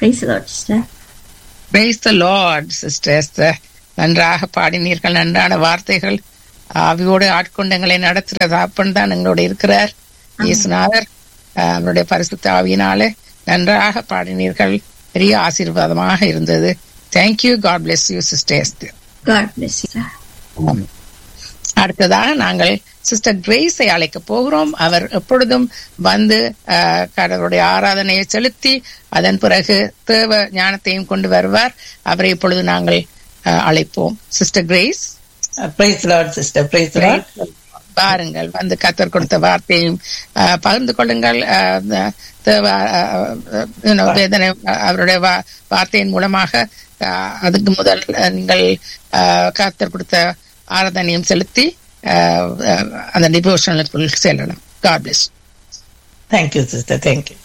Price lord sister Praise the Lord, sisters. நன்றாக பாடினீர்கள் நன்றான வார்த்தைகள் ஆவியோடு ஆட்கொண்டங்களை நடத்துகிற தாப்பன் தான் எங்களோட இருக்கிறார் இயேசுநாதர் அஹ், அவருடைய பரிசுத்த ஆவியினாலே நன்றாக பாடினீர்கள் பெரிய ஆசீர்வாதமாக இருந்தது thank you god bless you sisters god bless sister அடுத்ததாக நாங்கள் சிஸ்டர் கிரேஸை அழைக்க போகிறோம் அவர் எப்பொழுதும் வந்து அஹ், கடவுளுடைய ஆராதனையை செலுத்தி அதன் பிறகு தேவ ஞானத்தையும் கொண்டு வருவார் அவரை இப்பொழுது நாங்கள் அஹ், அழைப்போம் sister grace praise lord sister praise lord பாருங்கள் வந்து கத்தர் கொடுத்த வார்த்தையும் அஹ், பகிர்ந்து கொள்ளுங்கள் அஹ், the- தேவ அஹ், அஹ், you know, வேதனை அஹ், அவருடைய வா- வார்த்தையின் மூலமாக அஹ், அதுக்கு முதல் அஹ், நீங்கள் அஹ், கத்தர் கொடுத்த ஆராதனையும் செலுத்தி அஹ், அஹ், அந்த டிவோஷனலுக்குள் செல்லலாம் god bless thank you sister thank you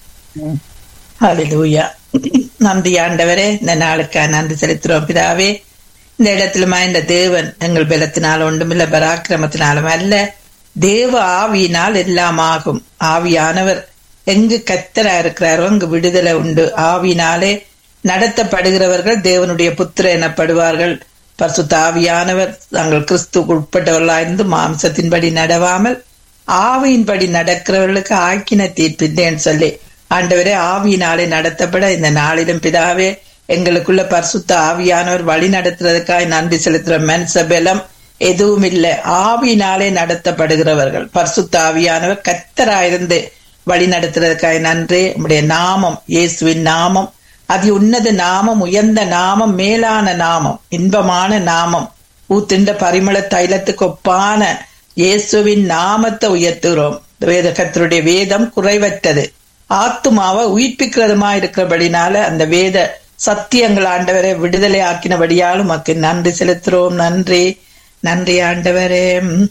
hallelujah நன்றி ஆண்டவரே இந்த நாளுக்கா நன்றி செலுத்துறோம் பிதாவே இந்த இடத்துல இந்த தேவன் எங்கள் பலத்தினால் ஒன்றுமில்ல பராக்கிரமத்தினாலும் அல்ல தேவ ஆவியினால் எல்லாம் ஆகும் ஆவியானவர் எங்கு கத்தரா இருக்கிறாரோ அங்கு விடுதலை உண்டு ஆவியினாலே நடத்தப்படுகிறவர்கள் தேவனுடைய புத்திர எனப்படுவார்கள் பரிசுத்த ஆவியானவர் தாங்கள் கிறிஸ்துவுக்கு உட்பட்டவர்களாயிருந்து மாம்சத்தின்படி நடவாமல் ஆவியின்படி நடக்கிறவர்களுக்கு ஆக்கின தீர்ப்பில்லைன்னு சொல்லி ஆண்டவரே ஆவியினாலே நடத்தப்பட இந்த நாளிலும் பிதாவே எங்களுக்குள்ள பரிசுத்த ஆவியானவர் வழி நடத்துறதுக்காக நன்றி செலுத்துற மனுஷ பலம் எதுவும் இல்லை ஆவியினாலே நடத்தப்படுகிறவர்கள் பரிசுத்த ஆவியானவர் கத்தராயிருந்து வழி நடத்துறதுக்காக நன்றி உம்முடைய நாமம் இயேசுவின் நாமம் அதி உன்னத நாமம் உயர்ந்த நாமம் மேலான நாமம் இன்பமான நாமம் ஊத்தின்ற பரிமள தைலத்துக்கு ஒப்பான இயேசுவின் நாமத்தை உயர்த்துகிறோம் வேத கர்த்தருடைய வேதம் குறைவற்றது ஆத்துமாவை உயிர்ப்பிக்கிறதுமா இருக்கிறபடினால அந்த வேத சத்தியங்கள் ஆண்டவரை விடுதலை ஆக்கினபடியாலும் உமக்கு நன்றி செலுத்துறோம் நன்றி நன்றி ஆண்டவரே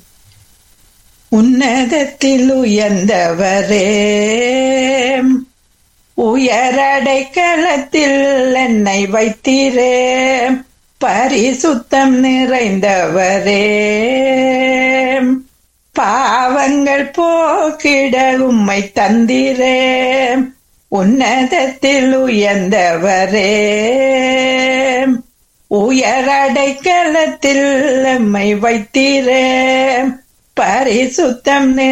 உன்னதத்தில் உயர்ந்தவரே உயரடைக்கலத்தில் என்னை வைத்தீரே பரிசுத்தம் நிறைந்தவரே பாவங்கள் போக்கிட உம்மை தந்திரே உன்னதத்தில் உயர்ந்தவரே உயரடைக்கலத்தில் எம்மை வைத்தீரே பரிசுத்தம்